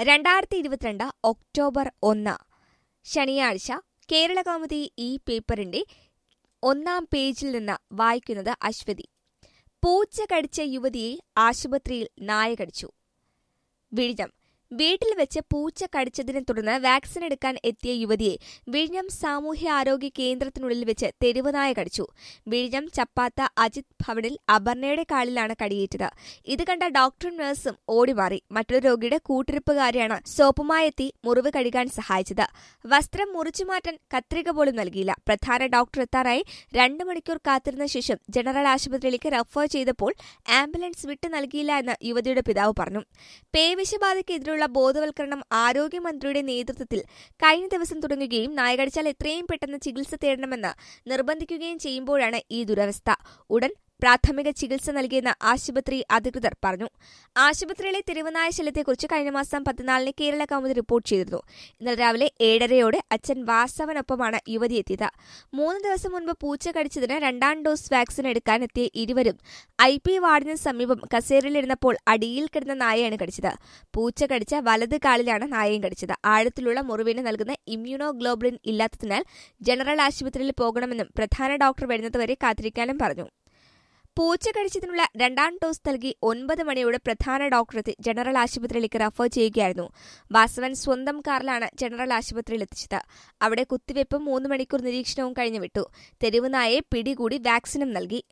രണ്ടായിരത്തി ഇരുപത്തിരണ്ട് ഒക്ടോബർ ഒന്ന് ശനിയാഴ്ച കേരള കൗമുദി ഈ പേപ്പറിന്റെ ഒന്നാം പേജിൽ നിന്ന് വായിക്കുന്നത് അശ്വതി പൂച്ച കടിച്ച യുവതിയെ ആശുപത്രിയിൽ നായ കടിച്ചു വിഴിഞ്ഞം വീട്ടിൽ വെച്ച് പൂച്ച കടിച്ചതിനെ തുടർന്ന് വാക്സിൻ എടുക്കാൻ എത്തിയ യുവതിയെ വിഴിഞ്ഞം സാമൂഹ്യ ആരോഗ്യ കേന്ദ്രത്തിനുള്ളിൽ വെച്ച് തെരുവ് നായ കടിച്ചു വിഴിഞ്ഞം ചപ്പാത്ത അജിത് ഭവനിൽ അപർണയുടെ കാലിലാണ് കടിയേറ്റത് ഇത് കണ്ട ഡോക്ടറും നഴ്സും ഓടിമാറി മറ്റൊരു രോഗിയുടെ കൂട്ടിരിപ്പുകാരിയാണ് സോപ്പുമായെത്തി മുറിവ് കഴുകാൻ സഹായിച്ചത് വസ്ത്രം മുറിച്ചു മാറ്റാൻ കത്രിക പോലും നൽകിയില്ല പ്രധാന ഡോക്ടർ എത്താറായി രണ്ടു മണിക്കൂർ കാത്തിരുന്ന ശേഷം ജനറൽ ആശുപത്രിയിലേക്ക് റഫർ ചെയ്തപ്പോൾ ആംബുലൻസ് വിട്ടു നൽകിയില്ല എന്ന് യുവതിയുടെ പിതാവ് പറഞ്ഞു പേവിഷബാധയ്ക്കെതിരെയുള്ള ബോധവൽക്കരണം ആരോഗ്യമന്ത്രിയുടെ നേതൃത്വത്തിൽ കഴിഞ്ഞ ദിവസം തുടങ്ങുകയും നായകടിച്ചാൽ എത്രയും പെട്ടെന്ന് ചികിത്സ തേടണമെന്ന് നിർബന്ധിക്കുകയും ചെയ്യുമ്പോഴാണ് ഈ ദുരവസ്ഥ ഉടൻ പ്രാഥമിക ചികിത്സ നൽകിയെന്ന് ആശുപത്രി അധികൃതർ പറഞ്ഞു ആശുപത്രിയിലെ തെരുവുനായ ശല്യത്തെക്കുറിച്ച് കഴിഞ്ഞ മാസം പതിനാലിന് കേരള കൗമുദി റിപ്പോർട്ട് ചെയ്തിരുന്നു ഇന്നലെ രാവിലെ ഏഴരയോടെ അച്ഛൻ വാസവനൊപ്പമാണ് യുവതി എത്തിയത് മൂന്ന് ദിവസം മുൻപ് പൂച്ച കടിച്ചതിന് രണ്ടാം ഡോസ് വാക്സിൻ എടുക്കാൻ എത്തിയ ഇരുവരും ഐ പി വാർഡിന് സമീപം കസേരയിലിരുന്നപ്പോൾ അടിയിൽ കിടന്ന നായയാണ് കടിച്ചത് പൂച്ച കടിച്ച വലത് കാലിലാണ് നായയും കടിച്ചത് ആഴത്തിലുള്ള മുറിവിന് നൽകുന്ന ഇമ്മ്യൂണോ ഗ്ലോബുലിൻ ഇല്ലാത്തതിനാൽ ജനറൽ ആശുപത്രിയിൽ പോകണമെന്നും പ്രധാന ഡോക്ടർ വരുന്നതുവരെ കാത്തിരിക്കാനും പറഞ്ഞു പൂച്ച കടിച്ചതിനുള്ള രണ്ടാം ഡോസ് നൽകി ഒൻപത് മണിയോടെ പ്രധാന ഡോക്ടറെത്തി ജനറൽ ആശുപത്രിയിലേക്ക് റഫർ ചെയ്യുകയായിരുന്നു വാസവൻ സ്വന്തം കാറിലാണ് ജനറൽ ആശുപത്രിയിൽ എത്തിച്ചത് അവിടെ കുത്തിവയ്പും മൂന്ന് മണിക്കൂർ നിരീക്ഷണവും കഴിഞ്ഞു വിട്ടു തെരുവുനായെ പിടികൂടി വാക്സിനും നൽകി